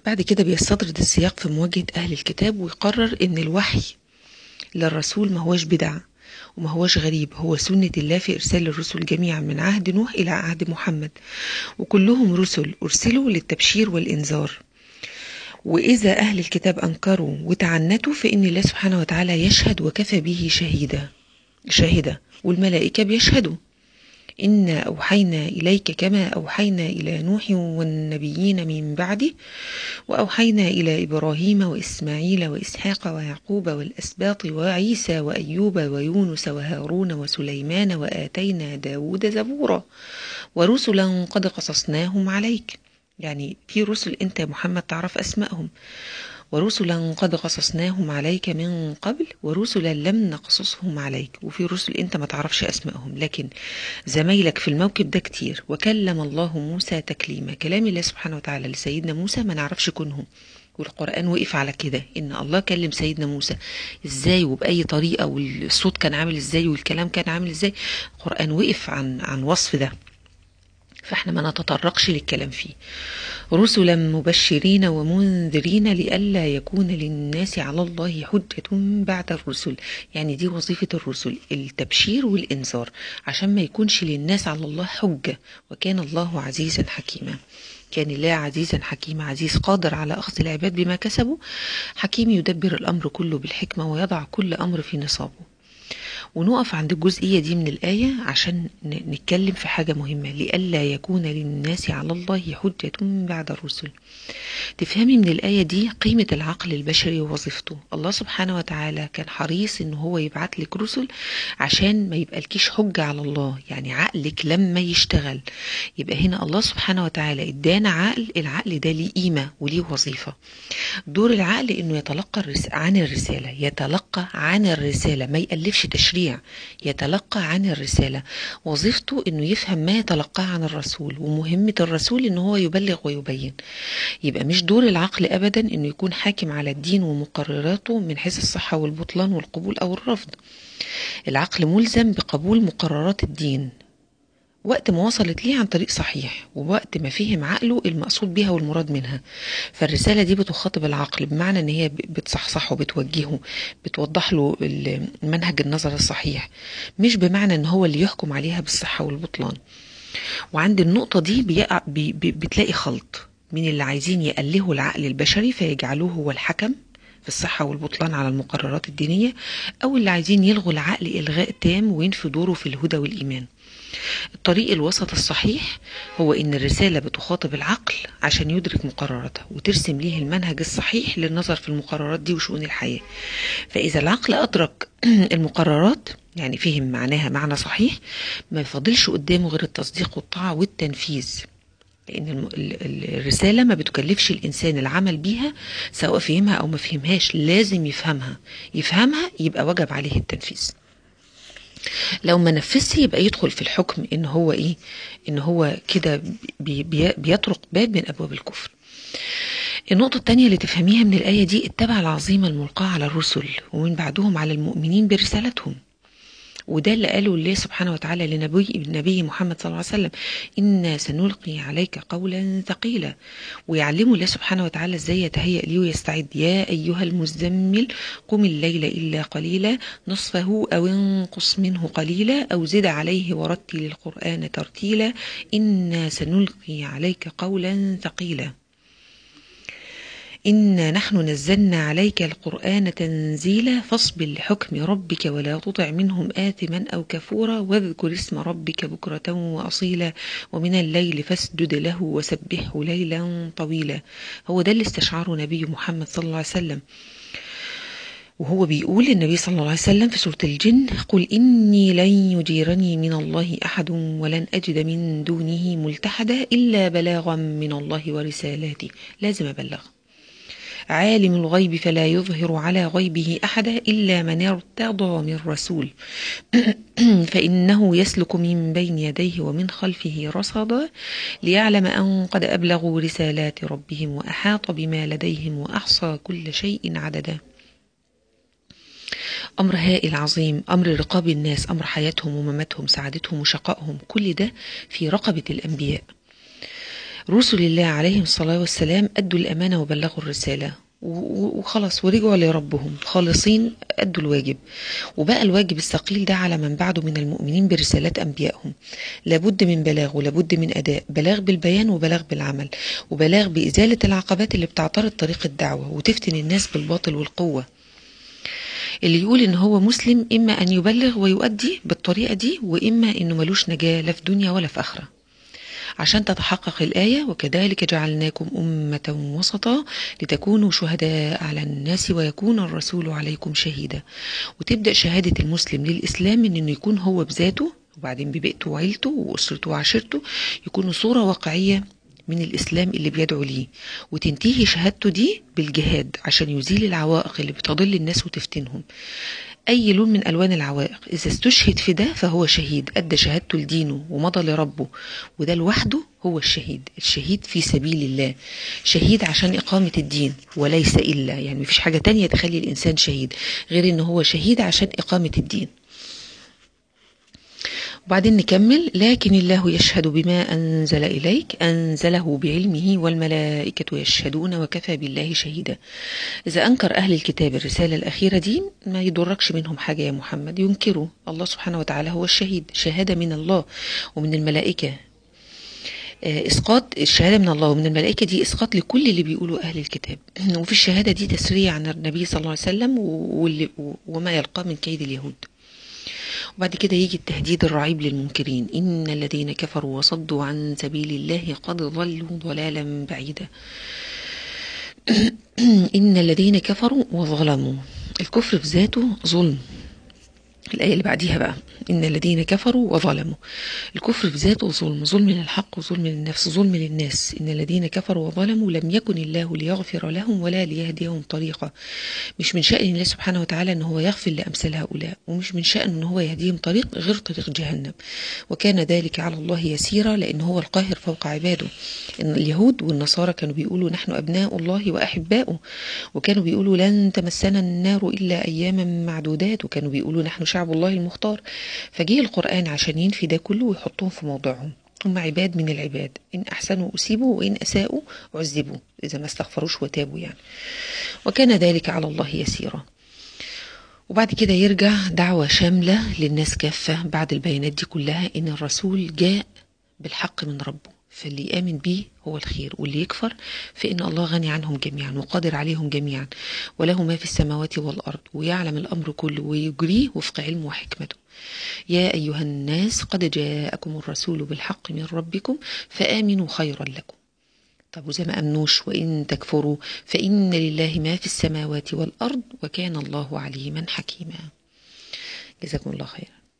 بعد كده بيستطرد السياق في مواجهة أهل الكتاب ويقرر إن الوحي للرسول ما هوش بدعة وما هوش غريب هو سنة الله في إرسال الرسل جميعا من عهد نوح إلى عهد محمد وكلهم رسل أرسلوا للتبشير والإنذار وإذا أهل الكتاب أنكروا وتعنتوا فإن الله سبحانه وتعالى يشهد وكفى به شهيدا شاهدا والملائكة بيشهدوا إنا أوحينا إليك كما أوحينا إلى نوح والنبيين من بعده وأوحينا إلى إبراهيم وإسماعيل وإسحاق ويعقوب والأسباط وعيسى وأيوب ويونس وهارون وسليمان وآتينا داود زبورا ورسلا قد قصصناهم عليك يعني في رسل أنت يا محمد تعرف أسمائهم ورسلا قد قصصناهم عليك من قبل ورسلا لم نقصصهم عليك وفي رسل انت ما تعرفش اسمائهم لكن زمايلك في الموكب ده كتير وكلم الله موسى تكليما كلام الله سبحانه وتعالى لسيدنا موسى ما نعرفش كونهم والقرآن وقف على كده إن الله كلم سيدنا موسى إزاي وبأي طريقة والصوت كان عامل إزاي والكلام كان عامل إزاي القرآن وقف عن عن وصف ده فاحنا ما نتطرقش للكلام فيه رسلا مبشرين ومنذرين لئلا يكون للناس على الله حجة بعد الرسل يعني دي وظيفة الرسل التبشير والإنذار عشان ما يكونش للناس على الله حجة وكان الله عزيزا حكيما كان الله عزيزا حكيما عزيز قادر على أخذ العباد بما كسبوا حكيم يدبر الأمر كله بالحكمة ويضع كل أمر في نصابه ونقف عند الجزئية دي من الآية عشان نتكلم في حاجة مهمة لئلا يكون للناس على الله حجة بعد الرسل تفهمي من الآية دي قيمة العقل البشري ووظيفته الله سبحانه وتعالى كان حريص ان هو يبعت لك رسل عشان ما يبقى لكيش حجة على الله يعني عقلك لما يشتغل يبقى هنا الله سبحانه وتعالى ادانا عقل العقل ده ليه قيمة وليه وظيفة دور العقل انه يتلقى عن الرسالة يتلقى عن الرسالة ما يألفش تشريع يتلقى عن الرسالة وظيفته انه يفهم ما يتلقاه عن الرسول ومهمة الرسول ان هو يبلغ ويبين يبقى مش دور العقل ابدا انه يكون حاكم على الدين ومقرراته من حيث الصحة والبطلان والقبول او الرفض العقل ملزم بقبول مقررات الدين وقت ما وصلت ليه عن طريق صحيح ووقت ما فهم عقله المقصود بها والمراد منها فالرسالة دي بتخاطب العقل بمعنى ان هي بتصحصحه بتوجهه بتوضح له المنهج النظر الصحيح مش بمعنى ان هو اللي يحكم عليها بالصحة والبطلان وعند النقطة دي بيقع بي بي بتلاقي خلط من اللي عايزين يألهوا العقل البشري فيجعلوه هو الحكم في الصحة والبطلان على المقررات الدينية أو اللي عايزين يلغوا العقل إلغاء تام وينفي دوره في الهدى والإيمان الطريق الوسط الصحيح هو ان الرساله بتخاطب العقل عشان يدرك مقرراتها وترسم ليه المنهج الصحيح للنظر في المقررات دي وشؤون الحياه فاذا العقل ادرك المقررات يعني فهم معناها معنى صحيح ما يفضلش قدامه غير التصديق والطاعه والتنفيذ لان الرساله ما بتكلفش الانسان العمل بيها سواء فهمها او ما فهمهاش لازم يفهمها يفهمها يبقى وجب عليه التنفيذ لو ما نفذش يبقى يدخل في الحكم ان هو ايه ان هو كده بي بي بيطرق باب من ابواب الكفر النقطة الثانية اللي تفهميها من الآية دي التبع العظيمة الملقاة على الرسل ومن بعدهم على المؤمنين برسالتهم وده اللي قاله الله سبحانه وتعالى لنبي النبي محمد صلى الله عليه وسلم إنا سنلقي عليك قولا ثقيلا ويعلمه الله سبحانه وتعالى ازاي يتهيأ ليه ويستعد يا أيها المزمل قم الليل إلا قليلا نصفه أو انقص منه قليلا أو زد عليه ورتل القرآن ترتيلا إنا سنلقي عليك قولا ثقيلا إنا نحن نزلنا عليك القرآن تنزيلا فاصبر لحكم ربك ولا تطع منهم آثما أو كفورا واذكر اسم ربك بكرة وأصيلا ومن الليل فاسجد له وسبحه ليلا طويلا هو ده اللي استشعره نبي محمد صلى الله عليه وسلم وهو بيقول النبي صلى الله عليه وسلم في سورة الجن قل إني لن يجيرني من الله أحد ولن أجد من دونه ملتحدا إلا بلاغا من الله ورسالاته لازم أبلغ عالم الغيب فلا يظهر على غيبه أحدا إلا من ارتضى من رسول فإنه يسلك من بين يديه ومن خلفه رصدا ليعلم أن قد أبلغوا رسالات ربهم وأحاط بما لديهم وأحصى كل شيء عددا أمر هائل عظيم أمر رقاب الناس أمر حياتهم ومماتهم سعادتهم وشقائهم كل ده في رقبة الأنبياء رسل الله عليهم الصلاة والسلام أدوا الأمانة وبلغوا الرسالة وخلاص ورجعوا لربهم خالصين أدوا الواجب وبقى الواجب الثقيل ده على من بعده من المؤمنين برسالات أنبيائهم لابد من بلاغ ولابد من أداء بلاغ بالبيان وبلاغ بالعمل وبلاغ بإزالة العقبات اللي بتعترض طريق الدعوة وتفتن الناس بالباطل والقوة اللي يقول ان هو مسلم اما ان يبلغ ويؤدي بالطريقة دي واما انه ملوش نجاة لا في دنيا ولا في اخره عشان تتحقق الآية وكذلك جعلناكم أمة وسطا لتكونوا شهداء على الناس ويكون الرسول عليكم شهيدا وتبدأ شهادة المسلم للإسلام إنه يكون هو بذاته وبعدين ببيئته وعيلته وأسرته وعشيرته يكونوا صورة واقعية من الإسلام اللي بيدعو ليه وتنتهي شهادته دي بالجهاد عشان يزيل العوائق اللي بتضل الناس وتفتنهم أي لون من ألوان العوائق إذا استشهد في ده فهو شهيد أدى شهادته لدينه ومضى لربه وده لوحده هو الشهيد الشهيد في سبيل الله شهيد عشان إقامة الدين وليس إلا يعني مفيش حاجة تانية تخلي الإنسان شهيد غير إن هو شهيد عشان إقامة الدين وبعدين نكمل لكن الله يشهد بما أنزل إليك أنزله بعلمه والملائكة يشهدون وكفى بالله شهيدا إذا أنكر أهل الكتاب الرسالة الأخيرة دي ما يضركش منهم حاجة يا محمد ينكروا الله سبحانه وتعالى هو الشهيد شهادة من الله ومن الملائكة اسقاط الشهاده من الله ومن الملائكه دي اسقاط لكل اللي بيقولوا اهل الكتاب وفي الشهاده دي تسريع عن النبي صلى الله عليه وسلم وما يلقاه من كيد اليهود وبعد كده يجي التهديد الرعيب للمنكرين إن الذين كفروا وصدوا عن سبيل الله قد ضلوا ضلالا بعيدا إن الذين كفروا وظلموا الكفر في ذاته ظلم الآية اللي بعديها بقى إن الذين كفروا وظلموا الكفر في ذاته ظلم ظلم للحق وظلم للنفس ظلم للناس إن الذين كفروا وظلموا لم يكن الله ليغفر لهم ولا ليهديهم طريقا مش من شأن الله سبحانه وتعالى أن هو يغفر لأمثال هؤلاء ومش من شأن أن هو يهديهم طريق غير طريق جهنم وكان ذلك على الله يسيرا لأن هو القاهر فوق عباده إن اليهود والنصارى كانوا بيقولوا نحن أبناء الله وأحباؤه وكانوا بيقولوا لن تمسنا النار إلا أياما معدودات وكانوا بيقولوا نحن شعب الله المختار فجه القرآن عشان ينفي ده كله ويحطهم في موضعهم هم عباد من العباد إن أحسنوا أصيبوا وإن أساءوا عذبوا إذا ما استغفروش وتابوا يعني وكان ذلك على الله يسيرا وبعد كده يرجع دعوة شاملة للناس كافة بعد البيانات دي كلها إن الرسول جاء بالحق من ربه فاللي يآمن به هو الخير واللي يكفر فإن الله غني عنهم جميعا وقادر عليهم جميعا وله ما في السماوات والأرض ويعلم الأمر كله ويجريه وفق علمه وحكمته يا أيها الناس قد جاءكم الرسول بالحق من ربكم فآمنوا خيرا لكم طب وزي ما أمنوش وإن تكفروا فإن لله ما في السماوات والأرض وكان الله عليما حكيما جزاكم الله خيرا